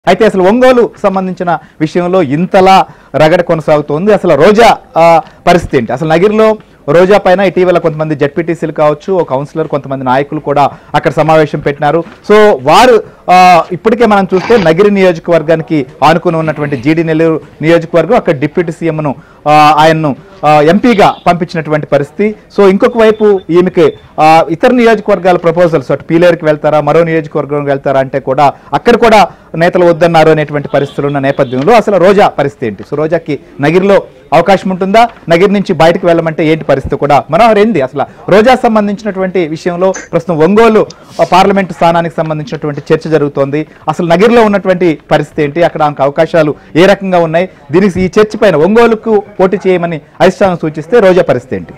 అయితే అసలు ఒంగోలు సంబంధించిన విషయంలో ఇంతలా రగడ కొనసాగుతోంది అసలు రోజా ఆ, పరిస్థితి ఏంటి అసలు నగిరిలో రోజా పైన ఇటీవల కొంతమంది జడ్పీటీసీలు కావచ్చు ఓ కౌన్సిలర్ కొంతమంది నాయకులు కూడా అక్కడ సమావేశం పెట్టినారు సో వారు ఆ, ఇప్పటికే మనం చూస్తే నగిరి నియోజకవర్గానికి ఆనుకుని ఉన్నటువంటి జీడి నెల్లూరు నియోజకవర్గం అక్కడ డిప్యూటీ సీఎంను ఆ, ఆయన్ను ఆ, ఎంపీగా పంపించినటువంటి పరిస్థితి సో ఇంకొక వైపు ఈమెకి ఆ, ఇతర నియోజకవర్గాల ప్రపోజల్స్ అటు పీలేరుకి వెళ్తారా మరో నియోజకవర్గం వెళ్తారా అంటే కూడా అక్కడ కూడా నేతలు వద్దన్నారు అనేటువంటి పరిస్థితులు ఉన్న నేపథ్యంలో అసలు రోజా పరిస్థితి ఏంటి సో రోజాకి నగిరిలో అవకాశం ఉంటుందా నగిరి నుంచి బయటకు వెళ్ళమంటే ఏంటి పరిస్థితి కూడా మనోహర్ ఏంది అసలు రోజా సంబంధించినటువంటి విషయంలో ప్రస్తుతం ఒంగోలు ఆ, పార్లమెంటు స్థానానికి సంబంధించినటువంటి చర్చ జరుగుతోంది అసలు నగిరిలో ఉన్నటువంటి పరిస్థితి ఏంటి అక్కడ ఆమెకు అవకాశాలు ఏ రకంగా ఉన్నాయి దీనికి ఈ చర్చ పైన ఒంగోలుకు పోటీ చేయమని అధిష్టానం సూచిస్తే రోజా పరిస్థితి ఏంటి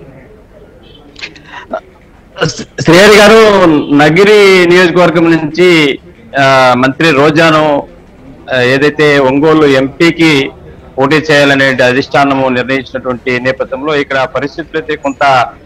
శ్రీహరి గారు నగిరి నియోజకవర్గం నుంచి ఆ, మంత్రి రోజాను ఆ, ఏదైతే ఒంగోలు ఎంపీకి పోటీ చేయాలనే అధిష్టానము నిర్ణయించినటువంటి నేపథ్యంలో ఇక్కడ పరిస్థితులు అయితే కొంత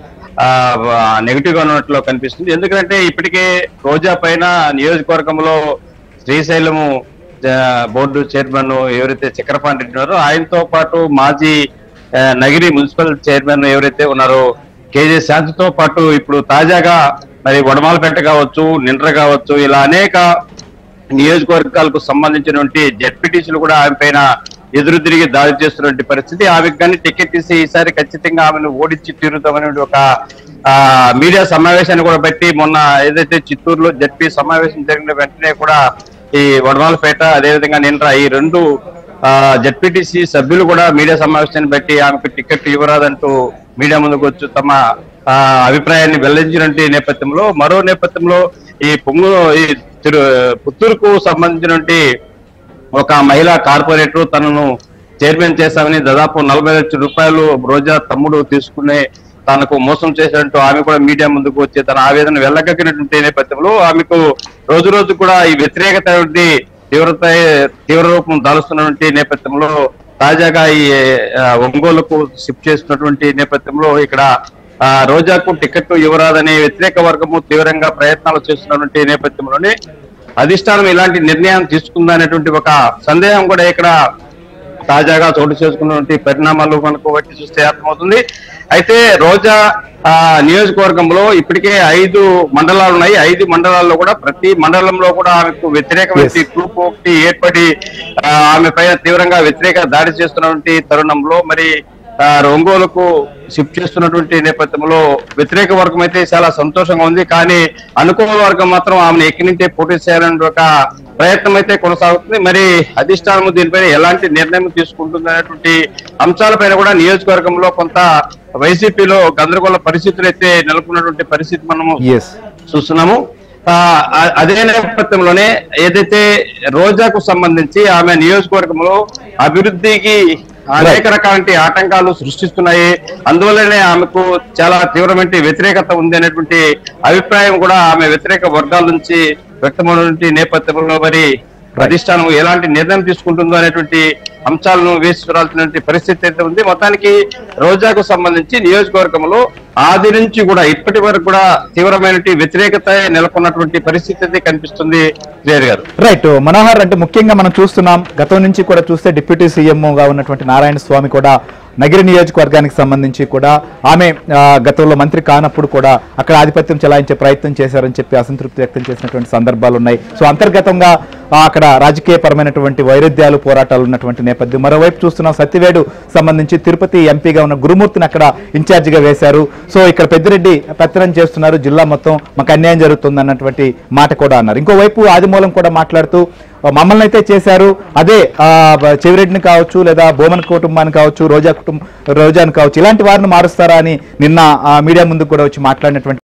నెగిటివ్ గా ఉన్నట్లు కనిపిస్తుంది ఎందుకంటే ఇప్పటికే రోజా పైన నియోజకవర్గంలో శ్రీశైలము ఆ, బోర్డు చైర్మన్ ఎవరైతే చక్రపాణి రెడ్డి ఉన్నారో ఆయనతో పాటు మాజీ ఆ, నగిరి మున్సిపల్ చైర్మన్ ఎవరైతే ఉన్నారో కేజే శాంతితో పాటు ఇప్పుడు తాజాగా మరి వడమాలపేట కావచ్చు నిండ్ర కావచ్చు ఇలా అనేక నియోజకవర్గాలకు సంబంధించినటువంటి జెడ్పీటీసీలు కూడా ఆమె పైన ఎదురు తిరిగి దాడి చేస్తున్నటువంటి పరిస్థితి ఆమెకు కానీ టికెట్ ఇస్తే ఈసారి ఖచ్చితంగా ఆమెను ఓడించి తీరుతామనే ఒక ఆ, మీడియా సమావేశాన్ని కూడా బట్టి మొన్న ఏదైతే చిత్తూరులో జడ్పీ సమావేశం జరిగిన వెంటనే కూడా ఈ వడమాలపేట అదేవిధంగా నిండ్ర ఈ రెండు జడ్పీటీసీ సభ్యులు కూడా మీడియా సమావేశాన్ని బట్టి ఆమెకు టికెట్ ఇవ్వరాదంటూ మీడియా ముందుకు వచ్చి తమ ఆ, అభిప్రాయాన్ని వెల్లడించినటువంటి నేపథ్యంలో మరో నేపథ్యంలో ఈ పొంగు ఈ తిరు పుత్తూరుకు సంబంధించినటువంటి ఒక మహిళా కార్పొరేటర్ తనను చైర్మన్ చేశామని దాదాపు నలభై లక్షల రూపాయలు రోజా తమ్ముడు తీసుకునే తనకు మోసం చేసినట్టు ఆమె కూడా మీడియా ముందుకు వచ్చి తన ఆవేదన వెళ్ళగక్కినటువంటి నేపథ్యంలో ఆమెకు రోజు రోజు కూడా ఈ వ్యతిరేకత అనేది తీవ్రత తీవ్ర రూపం దాలుస్తున్నటువంటి నేపథ్యంలో తాజాగా ఈ ఆ, ఒంగోలుకు షిఫ్ట్ చేస్తున్నటువంటి నేపథ్యంలో ఇక్కడ ఆ, రోజాకు టికెట్ ఇవ్వరాదనే వ్యతిరేక వర్గము తీవ్రంగా ప్రయత్నాలు చేస్తున్నటువంటి నేపథ్యంలోనే అధిష్టానం ఇలాంటి నిర్ణయం తీసుకుందనేటువంటి ఒక సందేహం కూడా ఇక్కడ తాజాగా చోటు చేసుకున్నటువంటి పరిణామాలు మనకు బట్టి చూస్తే అర్థమవుతుంది అయితే రోజా ఆ, నియోజకవర్గంలో ఇప్పటికే ఐదు మండలాలు ఉన్నాయి ఐదు మండలాల్లో కూడా ప్రతి మండలంలో కూడా ఆమెకు వ్యతిరేకమైన Yes. గ్రూప్ ఒకటి ఏర్పడి ఆ, ఆమె పైన తీవ్రంగా వ్యతిరేక దాడి చేస్తున్నటువంటి తరుణంలో మరి ఆ, ఒంగోలుకు షిఫ్ట్ చేస్తున్నటువంటి నేపథ్యంలో వ్యతిరేక వర్గం అయితే చాలా సంతోషంగా ఉంది కానీ అనుకూల వర్గం మాత్రం ఆమెను ఎక్కడి నుంచే పోటీ చేయాలని ఒక ప్రయత్నం అయితే కొనసాగుతుంది మరి అధిష్టానం దీనిపైన ఎలాంటి నిర్ణయం తీసుకుంటుంది అనేటువంటి అంశాలపైన కూడా నియోజకవర్గంలో కొంత వైసీపీలో గందరగోళ పరిస్థితులు అయితే నెలకొన్నటువంటి పరిస్థితి మనము ఎస్ చూస్తున్నాము ఆ, అ- అదే నేపథ్యంలోనే ఏదైతే రోజాకు సంబంధించి ఆమె నియోజకవర్గంలో అభివృద్ధికి అనేక రకాలంటి ఆటంకాలు సృష్టిస్తున్నాయి అందువల్లనే ఆమెకు చాలా తీవ్రమైన వ్యతిరేకత ఉంది అనేటువంటి అభిప్రాయం కూడా ఆమె వ్యతిరేక వర్గాల నుంచి వ్యక్తమైనటువంటి నేపథ్యంలో మరి అధిష్టానం ఎలాంటి నిర్ణయం తీసుకుంటుందో అనేటువంటి అంశాలను వేసి చూడాల్సినటువంటి పరిస్థితి అయితే ఉంది మొత్తానికి రోజాకు సంబంధించి నియోజకవర్గంలో ఆది నుంచి కూడా ఇప్పటి వరకు కూడా తీవ్రమైన వ్యతిరేకత నెలకొన్నటువంటి పరిస్థితి అయితే కనిపిస్తుంది క్లియర్ గారు రైట్ మనోహర్ అంటే ముఖ్యంగా మనం చూస్తున్నాం గతం నుంచి కూడా చూస్తే డిప్యూటీ సీఎంగా ఉన్నటువంటి నారాయణ స్వామి కూడా నగిరి నియోజకవర్గానికి సంబంధించి కూడా ఆమె ఆ, గతంలో మంత్రి కానప్పుడు కూడా అక్కడ ఆధిపత్యం చెలాయించే ప్రయత్నం చేశారని చెప్పి అసంతృప్తి వ్యక్తం చేసినటువంటి సందర్భాలు ఉన్నాయి సో అంతర్గతంగా ఆ, అక్కడ రాజకీయపరమైనటువంటి వైరుధ్యాలు పోరాటాలు ఉన్నటువంటి నేపథ్యం మరోవైపు చూస్తున్నాం సత్యవేడు సంబంధించి తిరుపతి ఎంపీగా ఉన్న గురుమూర్తిని అక్కడ ఇన్ఛార్జిగా వేశారు సో ఇక్కడ పెద్దిరెడ్డి పెత్తనం చేస్తున్నారు జిల్లా మొత్తం మాకు అన్యాయం జరుగుతుంది అన్నటువంటి మాట కూడా అన్నారు ఇంకోవైపు ఆదిమూలం కూడా మాట్లాడుతూ ఆ, మమ్మల్ని అయితే చేశారు అదే ఆ, బ- చెవిరెడ్డిని కావచ్చు లేదా బోమన్ కుటుంబాన్ని కావచ్చు రోజా కుటుంబం రోజాని కావచ్చు ఇలాంటి వారిని మారుస్తారా అని నిన్న ఆ, మీడియా ముందుకు కూడా వచ్చి మాట్లాడినటువంటి